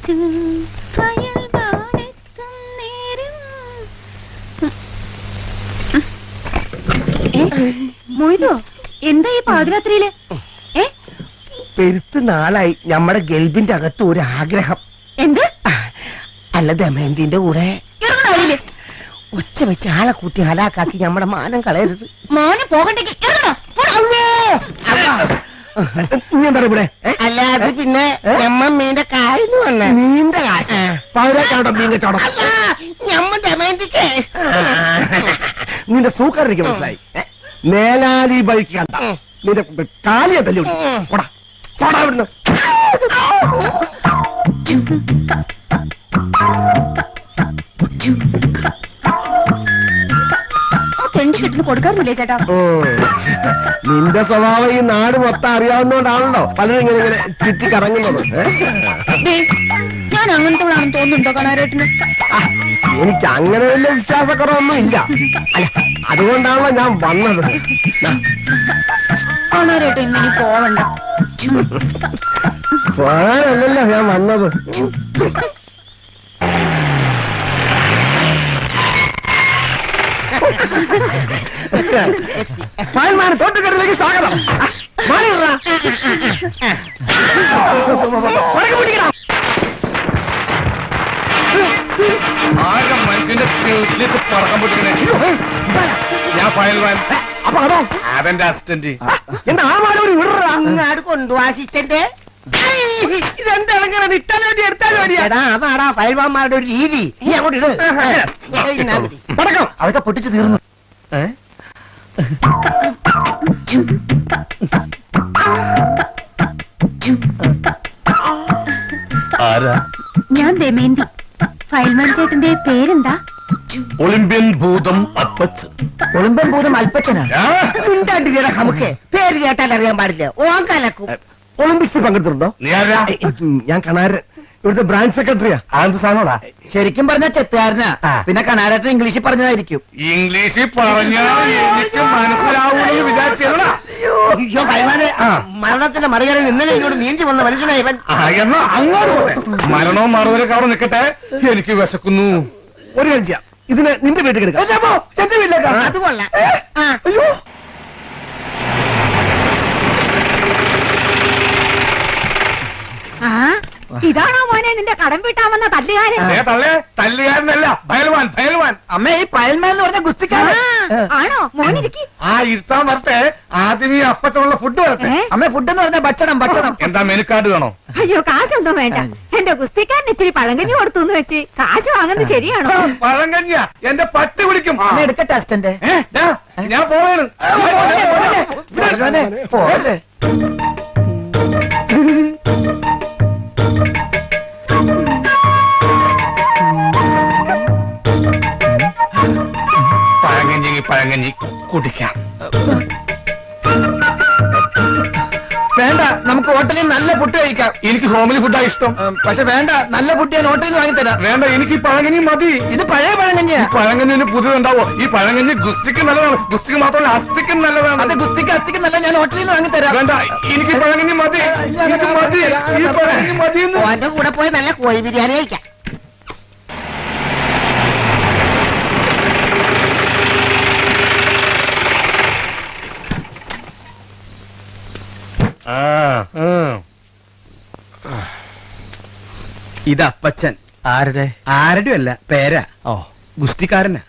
മൊയ്തോ എന്താ ഈ പാതിരാത്രിയില് ഏ പെരുത്ത് നാളായി നമ്മുടെ ഗൾബിന്റെ അകത്ത് ഒരു ആഗ്രഹം എന്ത് അല്ല ദമയന്തിന്റെ കൂടെ ഇറങ്ങണ വഴിയില് ഒച്ച വെച്ച് ആളെ കൂട്ടി ഹലാക്കാക്കി നമ്മുടെ മാനം കളയരുത് മോനെ പോകണ്ടെങ്കിൽ ഇറങ്ങണോ നീ എന്താ ഇവിടെ അല്ല അത് പിന്നെ ഞമ്മ മീന്റെ കായിന്ന് വന്ന നീണ്ട കാശ് പതിനെട്ടാടം മീൻ കച്ചവടം ഞമ്മ ദമയന്തിക്കേ നിന്റെ സൂക്കറിക്ക് മനസ്സിലായി ഏ? മേലാലി ബൈക്ക് കണ്ട നിന്റെ കാലിയെ തല്ലി വിടും. പോടാ പോടാ ഇവിടുന്ന് ആ തെണ്ടി കെട്ടിന് കൊടുക്കാറില്ലേ ചേട്ടാ ഉം. നിന്റെ സ്വഭാവം ഈ നാട് മൊത്തം അറിയാവുന്നതുകൊണ്ടാണല്ലോ പലരും ഇങ്ങനെ ഇങ്ങനെ ചുറ്റി കറങ്ങുന്നത് ഏ? ദേ, ഞാൻ അങ്ങനത്തെ ആണെന്ന് തോന്നുന്നുണ്ടോ കാണാരേട്ടിന് ആ, എനിക്ക് അങ്ങനെ വലിയ വിശ്വാസക്കുറവൊന്നും ഇല്ല അല്ല അതുകൊണ്ടാണല്ലോ ഞാൻ വന്നത് ദാ, കാണാരേട്ടൻ ഇന്നിനി പോവണ്ട പോകാനല്ലല്ലോ ഞാൻ വന്നത് ഫയൽമാൻ തോട്ടുകടലിലേക്ക് സ്വാഗതം ആ, മാറി നിന്നെടാ. പുറകെ പിടിക്കടാ. ആരുടെ മനുഷ്യന്റെ വീട്ടിലേക്ക് പറക്കാൻ പറ്റുന്നേ ഞാൻ ഫയൽവാൻ അപ്പൊ അതോ അതെന്റെ അസിസ്റ്റന്റ് എന്താ ആ മാല ഒരു വിടറാ അങ്ങാട് കൊണ്ടുപോവാ അസിസ്റ്റന്റ് ഇതെന്താണ് ഇങ്ങനെ ഇട്ടാലോ വേണ്ടി എടുത്താലോ വേണ്ടിയാ എടാ അതാടാ പൈൽവാന്മാരുടെ ഒരു രീതി നീ അങ്ങോട്ട് ഇട് ഏയ്, ഇന്നാ മതി. പടക്കം അതൊക്കെ പൊട്ടിച്ച് തീർന്നു ആരാ ഞാൻ ദമേന്തി ഫയൽമാൻ ചേട്ടന്റെ പേരെന്താ ഒളിമ്പ്യൻ ഭൂതം അപ്പച്ചൻ ഒളിമ്പൻ ഭൂതം അല്പച്ചനാ ആ? ചുണ്ടാണ്ടിരിക്കടാ നമുക്ക് പേര് കേട്ടാൽ അറിയാൻ പാടില്ല ഓൻ കലക്കും ഒളിമ്പിക്സിൽ പങ്കെടുത്തിട്ടുണ്ടോ നീ ആരാ ഉം, ഞാൻ കണാരൻ ഇവിടുത്തെ ബ്രാഞ്ച് സെക്രട്ടറിയാ ആന്ത് സാധനോടാ ശരിക്കും പറഞ്ഞ ചെത്തുകാരനാ ആ. പിന്നെ കണാരട്ടൻ ഇംഗ്ലീഷിൽ പറഞ്ഞതായിരിക്കും ഇംഗ്ലീഷിൽ പറഞ്ഞാൽ എനിക്ക് മനസ്സിലാവൂന്ന് വിചാരിച്ചതാ അയ്യോ ഭയമാനെ മരണത്തിന്റെ മറികടയിൽ ഇന്നലെ ഇങ്ങോട്ട് നീന്തി വന്ന മനുഷ്യനാ ഇവൻ ആ, എന്നാ അങ്ങോട്ട് പോട്ടെ മരണവും മറുപടിയൊക്കെ അവിടെ നിൽക്കട്ടെ എനിക്ക് വിശക്കുന്നു ഒരു കാര്യം ചെയ്യാം ഇതിന് നിന്റെ വീട്ടിൽ കിടക്കാം എന്റെ വീട്ടിലേക്കാ അത് കൊള്ളാം ആ. അയ്യോ ആ ഇതാണോ മോനെ നിന്റെ കടം വീട്ടാമെന്ന തല്ലുകാരൻ ദേ തള്ളേ തല്ലുകാരനല്ല ഭയൽവാൻ ഭയൽവാൻ അമ്മ ഈ പയൽമേൽ എന്ന് പറഞ്ഞ ആ, ഗുസ്തിക്കാരൻ ആണോ മോനിരിക്കി ആ ഇരുത്താൻ വരട്ടെ ആദ്യം ഈ അപ്പച്ചുള്ള ഫുഡ് വരട്ടെ അമ്മ ഫുഡ് എന്ന് പറഞ്ഞ ഭക്ഷണം ഭക്ഷണം എന്താ മെനു കാർഡ് വേണോ അയ്യോ കാശൊന്നും വേണ്ട എന്റെ ഗുസ്തിക്കാരൻ ഇത്തിരി പഴങ്കഞ്ഞി കൊടുത്തു എന്ന് വെച്ച് കാശ് വാങ്ങുന്നത് ശരിയാണോ പഴങ്കഞ്ഞ എന്റെ പട്ടി കുടിക്കും അമ്മ എടുക്കട്ടെ അസിസ്റ്റന്റ് ഏ, ദാ, ഞാൻ പോവാണ് പോലെ പഴങ്കഞ്ഞി പഴങ്കഞ്ഞി കുടിക്കാം വേണ്ട നമുക്ക് ഹോട്ടലിൽ നല്ല ഫുഡ് കഴിക്കാം എനിക്ക് ഹോമിലി ഫുഡാ ഇഷ്ടം ഉം, പക്ഷെ വേണ്ട നല്ല ഫുഡ് ഞാൻ ഹോട്ടലിൽ നിന്ന് വാങ്ങിത്തരാം വേണ്ട എനിക്ക് ഈ പഴങ്കഞ്ഞി മതി ഇത് പഴയ പഴങ്കഞ്ഞിയാ ഈ പഴങ്കഞ്ഞിന് പുതിയതുണ്ടാവോ ഈ പഴങ്കഞ്ഞി ഗുസ്തിക്ക് നല്ലതാണ് ഗുസ്തിക്ക് മാത്രമല്ല അസ്ഥിക്കും അത് നല്ലതാണ് ഗുസ്തിക്ക് അസ്ഥിക്ക് നല്ല ഞാൻ ഹോട്ടലിൽ നിന്ന് വാങ്ങിത്തരാം വേണ്ട എനിക്ക് ഈ പഴങ്കഞ്ഞി മതി എനിക്ക് മതി ഈ പഴങ്കഞ്ഞി മതി ഓന്റെ കൂടെ പോയി നല്ല കോഴി ബിരിയാണി കഴിക്കാം ഇത് അപ്പച്ചൻ ആരുടെ ആരുടെ അല്ല പേരാ ഓ ഗുസ്തിക്കാരനാ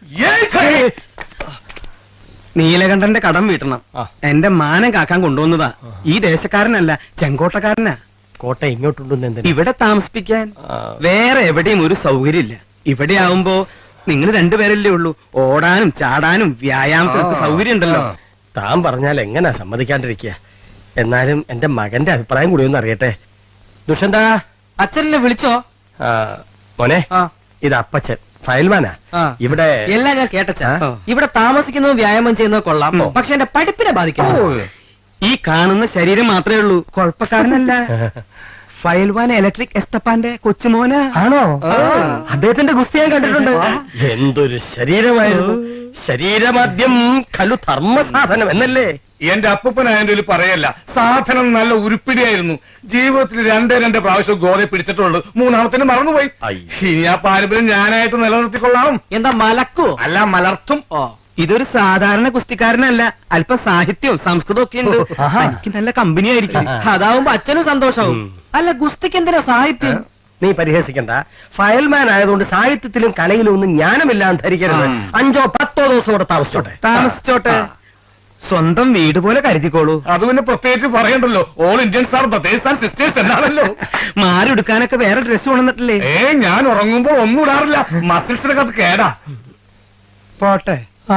നീലകണ്ഠന്റെ കടം വീട്ടണം ആ. എന്റെ മാനം കാക്കാൻ കൊണ്ടുവന്നതാ ഈ ദേശക്കാരനല്ല ചെങ്കോട്ടക്കാരനാ കോട്ട ഇങ്ങോട്ടുണ്ടെന്ന് എന്തിനാ ഇവിടെ താമസിപ്പിക്കാൻ ആ. വേറെ എവിടെയും ഒരു സൗകര്യമില്ല ഇവിടെ ആവുമ്പോ നിങ്ങൾ രണ്ടുപേരല്ലേ ഉള്ളൂ ഓടാനും ചാടാനും വ്യായാമത്തിനൊക്കെ ആ. സൗകര്യം ഉണ്ടല്ലോ ആ. താൻ പറഞ്ഞാൽ എങ്ങനാ സമ്മതിക്കാണ്ടിരിക്കുക എന്നാലും എന്റെ മകന്റെ അഭിപ്രായം കൂടി ഒന്ന് അറിയട്ടെ ദുഷന്ത അച്ഛനെ വിളിച്ചോ മോനെ ആ. ഇത് അപ്പച്ചൻ ഫയൽമാനാ ആ. ഇവിടെ എല്ലാം ഞാൻ കേട്ടച്ച ആ. ഇവിടെ താമസിക്കുന്നതും വ്യായാമം ചെയ്യുന്നതും കൊള്ളാം ഉം. പക്ഷെ എന്റെ പഠിപ്പിനെ ബാധിക്കുന്നു ഈ കാണുന്ന ശരീരം മാത്രമേ ഉള്ളൂ കുഴപ്പക്കാരനല്ല ഫയൽവാൻ ഇലക്ട്രിക് എസ്തപ്പാന്റെ കൊച്ചുമോന ആണോ അദ്ദേഹത്തിന്റെ ഗുസ്തി ഞാൻ കണ്ടിട്ടുണ്ട് എന്തൊരു ശരീരമായിരുന്നു ശരീരമാദ്യം ഖലു ധർമ്മസാധനം എന്നല്ലേ എന്റെ അപ്പൂപ്പനായതിന്റെ ഒരു പറയല്ല സാധനം നല്ല ഉരുപ്പിടിയായിരുന്നു ജീവിതത്തിൽ രണ്ടേ രണ്ട് പ്രാവശ്യം ഗോതയെ പിടിച്ചിട്ടുള്ളൂ മൂന്നാമത്തിന് മറന്നുപോയി അയ്യോ. ഇനി ആ പാരമ്പര്യം ഞാനായിട്ട് നിലനിർത്തിക്കൊള്ളാം എന്താ മലക്കോ അല്ല മലർത്തും ഇതൊരു സാധാരണ കുസ്തിക്കാരനല്ല അല്പ സാഹിത്യവും സംസ്കൃതവും ഒക്കെ ഉണ്ട് ആഹാ. എനിക്ക് നല്ല കമ്പനി ആയിരിക്കും അതാവുമ്പോ അച്ഛനും സന്തോഷവും അല്ല ഗുസ്തിക്ക് എന്തിനാ സാഹിത്യം നീ പരിഹസിക്കണ്ട ഫയൽമാൻ ആയതുകൊണ്ട് സാഹിത്യത്തിലും കലയിലും ഒന്നും ജ്ഞാനമില്ലാന്ന് ധരിക്കരുത് ഉം. അഞ്ചോ പത്തോ ദിവസം കൂടെ താമസിച്ചോട്ടെ താമസിച്ചോട്ടെ സ്വന്തം വീട് പോലെ കരുതിക്കോളൂ അത് പിന്നെ പ്രത്യേകിച്ച് പറയണ്ടല്ലോ all Indians are brothers and sisters എന്നാണല്ലോ മാറി എടുക്കാനൊക്കെ വേറെ ഡ്രസ് കൊണ്ടുവന്നിട്ടില്ലേ ഏ ഞാൻ ഉറങ്ങുമ്പോൾ ഒന്നും ഇടാറില്ല മസിൽസിനൊക്കെ അത് കേടാ പോട്ടെ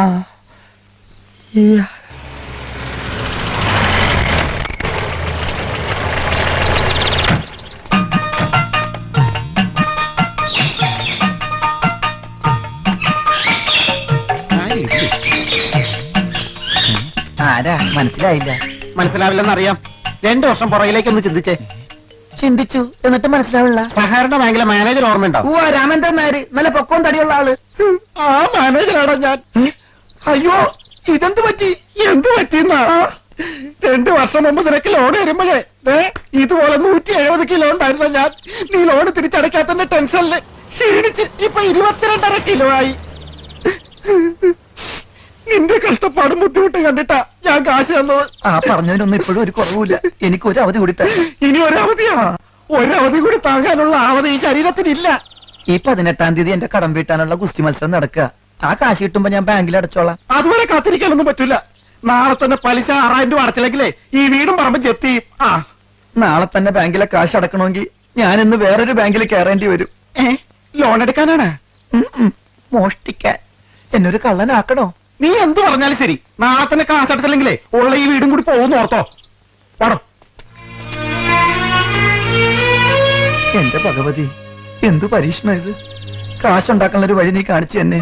ആരാ മനസ്സിലായില്ല മനസ്സിലാവില്ലെന്നറിയാം രണ്ടു വർഷം പുറകിലേക്ക് ഒന്ന് ചിന്തിച്ചേ ചിന്തിച്ചു എന്നിട്ട് മനസ്സിലാവില്ല സഹകരണ ബാങ്കിലെ മാനേജർ ഓർമ്മയുണ്ടോ ഓ രാമേന്ദ്രൻ നായര് നല്ല പൊക്കവും തടിയുള്ള ആള് ആ മാനേജറാണോ ഞാൻ അയ്യോ ഇതെന്ത് പറ്റി എന്ത് പറ്റിന്നാ രണ്ടു വർഷം മുമ്പ് നിനക്ക് ലോൺ വരുമ്പോഴേ ദേ, ഇതുപോലെ നൂറ്റി എഴുപത് കിലോ ഉണ്ടായിരുന്ന ഞാൻ നീ ലോൺ തിരിച്ചടയ്ക്കാത്തന്റെ ടെൻഷനില് ക്ഷീണിച്ച് ഇപ്പൊ ഇരുപത്തിരണ്ടര കിലോ ആയി നിന്റെ കഷ്ടപ്പാടും ബുദ്ധിമുട്ടും കണ്ടിട്ടാ ഞാൻ കാശ് തന്നത് ആ പറഞ്ഞതിനൊന്നും ഇപ്പോഴും ഒരു കുറവുമില്ല എനിക്ക് ഒരു അവധി കൂടി തരണം ഇനി ഒരു അവധിയാ ഒരവധി കൂടി താങ്ങാനുള്ള അവധി ഈ ശരീരത്തിനില്ല ഈ പതിനെട്ടാം തീയതി എന്റെ കടം വീട്ടാനുള്ള ഗുസ്തി മത്സരം നടക്കുക ആ കാശ് കിട്ടുമ്പോ ഞാൻ ബാങ്കിൽ അടച്ചോളാം അതുവരെ കാത്തിരിക്കാനൊന്നും പറ്റൂല നാളെ തന്നെ പലിശ ആറായിരം രൂപ അടച്ചില്ലെങ്കിലേ ഈ വീടും പറമ്പ് ചെത്തി ആ നാളെ തന്നെ ബാങ്കിലെ കാശ് അടക്കണമെങ്കിൽ ഞാൻ ഇന്ന് വേറൊരു ബാങ്കിൽ കയറേണ്ടി വരും ഏ ലോൺ എടുക്കാനാണ് ഉം, ഉം. മോഷ്ടിക്കാൻ എന്നൊരു കള്ളനാക്കണോ നീ എന്ത് പറഞ്ഞാലും ശരി നാളെ തന്നെ കാശ് അടച്ചില്ലെങ്കിലേ ഉള്ള ഈ വീടും കൂടി പോകുന്നു ഓർത്തോ പടം എന്റെ ഭഗവതി എന്തു പരീക്ഷണം ഇത് കാശുണ്ടാക്കാനുള്ള ഒരു വഴി നീ കാണിച്ചു തന്നെ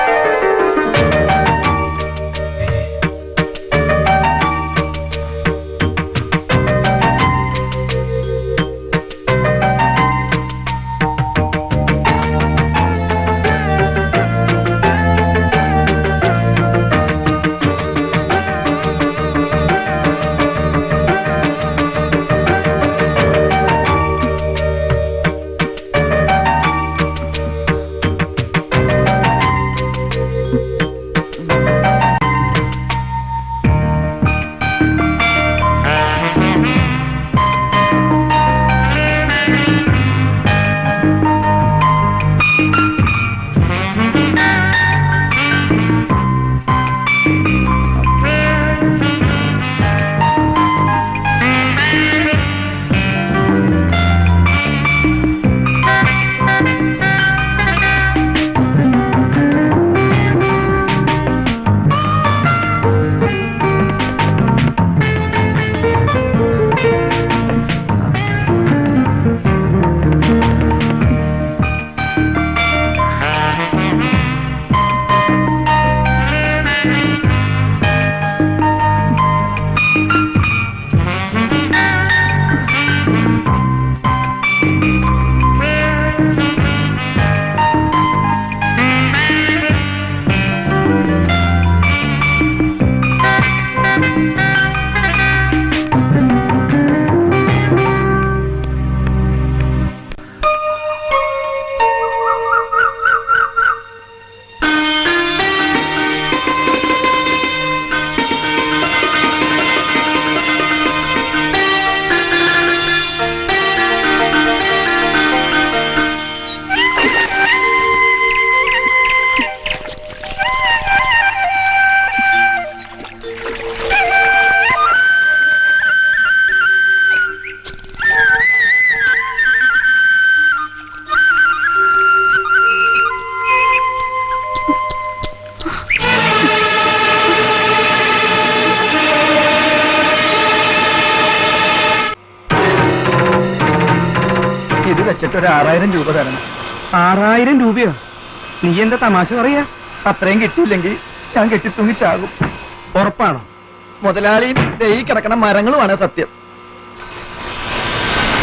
ഇത് വെച്ചിട്ട് ഒരു ആറായിരം രൂപ തരണം ആറായിരം രൂപയോ നീ എന്താ തമാശ പറയാ അത്രയും കിട്ടിയില്ലെങ്കിൽ ഞാൻ കെട്ടിത്തൂങ്ങി ചാകും ഉറപ്പാണോ മുതലാളിയും ദേ ഈ കിടക്കണ മരങ്ങളുമാണ് സത്യം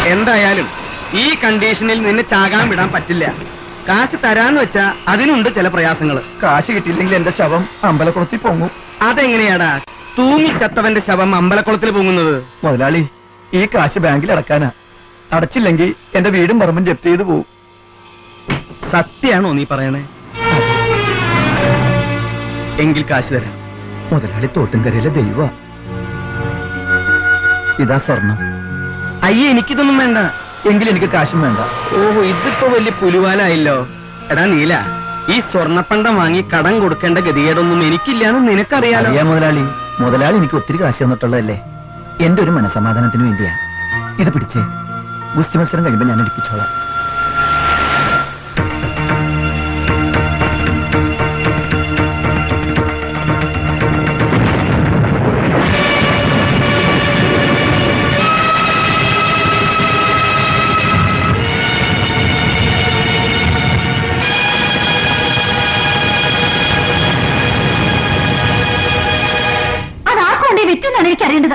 എന്തായാലും ഈ കണ്ടീഷനിൽ നിന്നെ ചാകാൻ വിടാൻ പറ്റില്ല കാശ് തരാന്ന് വെച്ചാ അതിനുണ്ട് ചില പ്രയാസങ്ങള് കാശ് കിട്ടിയില്ലെങ്കിൽ എന്റെ ശവം അമ്പലക്കുളത്തിൽ പൊങ്ങും അതെങ്ങനെയാടാ തൂങ്ങിച്ചത്തവന്റെ ശവം അമ്പലക്കുളത്തിൽ പൊങ്ങുന്നത് മുതലാളി ഈ കാശ് ബാങ്കിൽ അടക്കാനാ അടച്ചില്ലെങ്കിൽ എന്റെ വീടും പറമ്പും ജപ്തി ചെയ്തു പോവും സത്യാണോ നീ പറയണേ എങ്കിൽ കാശ് തരാം മുതലാളി തോട്ടുംകരയിലെ ദൈവ ഇതാ സ്വർണം അയ്യേ എനിക്കിതൊന്നും വേണ്ട എങ്കിൽ എനിക്ക് കാശും വേണ്ട ഓഹോ ഇതിപ്പോ വലിയ പുലിവാലായല്ലോ എടാ നീല ഈ സ്വർണ്ണപ്പണ്ടം വാങ്ങി കടം കൊടുക്കേണ്ട ഗതികേടൊന്നും എനിക്കില്ലാന്ന് നിനക്കറിയാലോ അറിയാ മുതലാളി മുതലാളി എനിക്ക് ഒത്തിരി കാശ് തന്നിട്ടുള്ളതല്ലേ എന്റെ ഒരു മനസമാധാനത്തിന് വേണ്ടിയാ ഇത് പിടിച്ചേ ഗുസ്തി മത്സരം കഴിയുമ്പോൾ ഞാൻ എടുപ്പിച്ചോളാം അത് ആർക്കൊണ്ടേ വിറ്റെന്നാണ് എനിക്ക് അറിയേണ്ടത്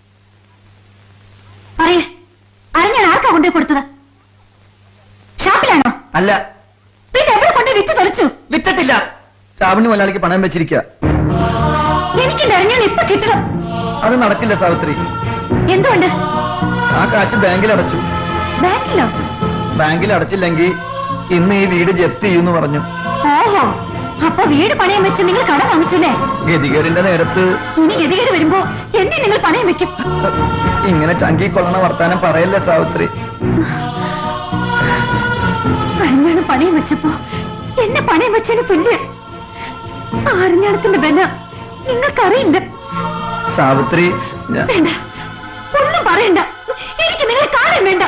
പറയേ അറിഞ്ഞാൽ ആർക്കാ കൊണ്ടേ കൊടുത്തത് ഷാപ്പിലാണോ അല്ല പിന്നെ എവിടെ കൊണ്ടേ വിറ്റ് തൊലച്ചു വിറ്റിട്ടില്ല രാവണി മുതലാളിക്ക് പണം വെച്ചിരിക്കുക എനിക്ക് അറിഞ്ഞാൽ ഇപ്പൊ കിട്ടണം അത് നടക്കില്ല സാവിത്രി എന്തുകൊണ്ട് ആ കാശ് ബാങ്കിൽ അടച്ചു ബാങ്കിലോ ബാങ്കിൽ അടച്ചില്ലെങ്കിൽ ഇന്ന് ഈ വീട് ജപ്തി ചെയ്യുമെന്ന് പറഞ്ഞു ഓഹോ അപ്പൊ വീട് പണയം വെച്ച് നിങ്ങൾ കടം വാങ്ങിച്ചല്ലേ ഗതികേടിന്റെ നേരത്ത് ഇനി ഗതികേട് വരുമ്പോ എന്നെ നിങ്ങൾ പണയം വെക്കും ഇങ്ങനെ ചങ്കി കൊള്ളണ വർത്താനം പറയല്ലേ സാവിത്രി അരഞ്ഞാണ് പണയം വെച്ചപ്പോ എന്നെ പണയം വെച്ചതിന് തുല്യം ആ അരഞ്ഞാണത്തിന്റെ ബല നിങ്ങൾക്കറിയില്ല സാവിത്രി ഞാൻ വേണ്ട ഒന്നും പറയണ്ട എനിക്ക് നിങ്ങളെ കാണാൻ വേണ്ട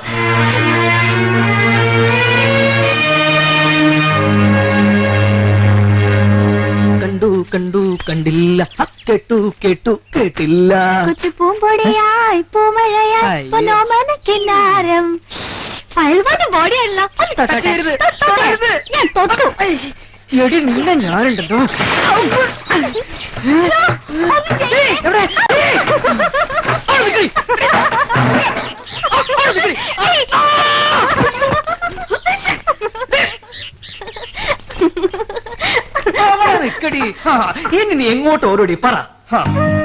കണ്ടു കണ്ടു കണ്ടില്ല ഹ, കേട്ടു കേട്ടു കേട്ടില്ല കൊച്ചു പൂമ്പൊടിയായി പൂമഴയായി അയ്യോ. പൊന്നോമന കിന്നാരം അയൽവാന്റെ ബോഡിയല്ല തൊടരുത്, തൊടരുത്. ഞാൻ തൊട്ടു എടി നിന്ന ഞാനുണ്ടല്ലോ ഒന്ന് ചെയ്യ്. നിക്കടി ഹാ, ഇനി നീ എങ്ങോട്ട് ഓരോടി പറ ഹാ.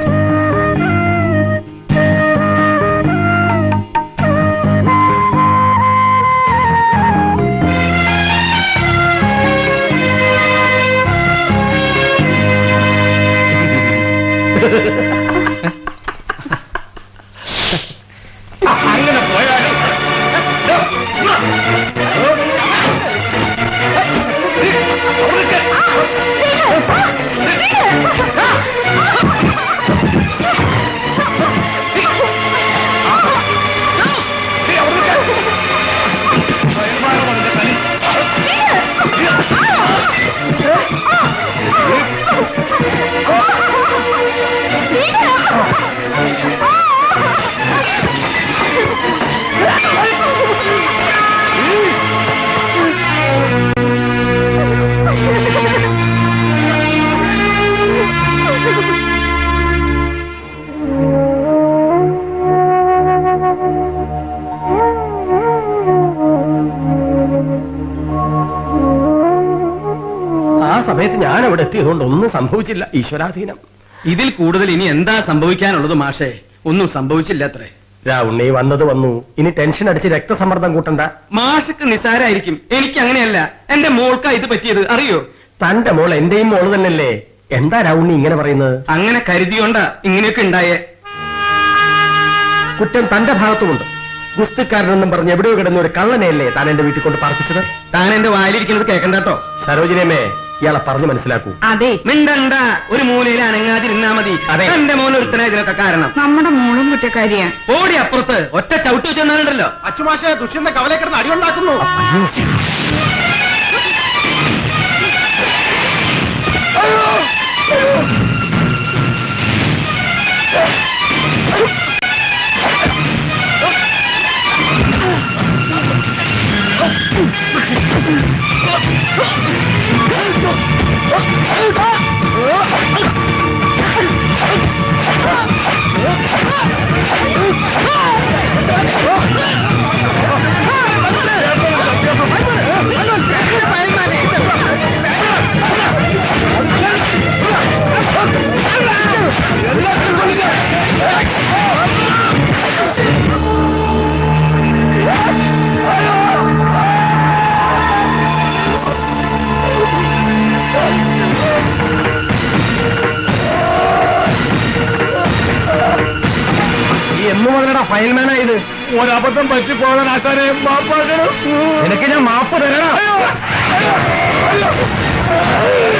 അങ്ങനെ പോയാലും ആ സമയത്ത് ഞാൻ അവിടെ എത്തിയതുകൊണ്ട് ഒന്നും സംഭവിച്ചില്ല ഈശ്വരാധീനം ഇതിൽ കൂടുതൽ ഇനി എന്താ സംഭവിക്കാനുള്ളത് മാഷേ ഒന്നും സംഭവിച്ചില്ല അത്രേ രാവുണ്ണി വന്നത് വന്നു ഇനി ടെൻഷൻ അടിച്ച് രക്തസമ്മർദ്ദം കൂട്ടണ്ട മാഷക്ക് നിസാരായിരിക്കും എനിക്ക് അങ്ങനെയല്ല എന്റെ മോൾക്കാ ഇത് പറ്റിയത് അറിയോ തന്റെ മോൾ എന്റെയും മോള് തന്നെയല്ലേ എന്താ രാവുണ്ണി ഇങ്ങനെ പറയുന്നത് അങ്ങനെ കരുതിയോണ്ടാ ഇങ്ങനെയൊക്കെ ഉണ്ടായേ കുറ്റം തന്റെ ഭാഗത്തുമുണ്ട് ഗുസ്തിക്കാരനെന്നും പറഞ്ഞ് എവിടെയോ കിടന്ന ഒരു കള്ളനെയല്ലേ താൻ എന്റെ വീട്ടിൽ കൊണ്ട് പാർപ്പിച്ചത് താൻ എന്റെ വായിലിരിക്കുന്നത് കേക്കണ്ട കേട്ടോ സരോജിനിയമ്മേ ഇയാളെ പറഞ്ഞു മനസ്സിലാക്കൂ അതെ മിണ്ടണ്ട ഒരു മൂലയിൽ അനങ്ങാതിരുന്നാ മതി അതെ. എന്റെ മോൻ ഒരുത്തന ഇതിനൊക്കെ കാരണം നമ്മുടെ മോളും കുറ്റക്കാരിയാ ഓടി അപ്പുറത്ത് ഒറ്റ ചവിട്ട് വെച്ചെന്നാലുണ്ടല്ലോ അച്ചുമാഷ ദുഷ്യന്റെ കവലെ കിടന്ന് അടിയുണ്ടാക്കുന്നു ആ എന്ന് മുതലടാ ഫയൽമാനായത് ഒരബദ്ധം പറ്റിപ്പോകാൻ ആശാനെ മാപ്പാക്കണം നിനക്ക് ഞാൻ മാപ്പ് തരണ അയ്യോ, അയ്യോ, അയ്യോ.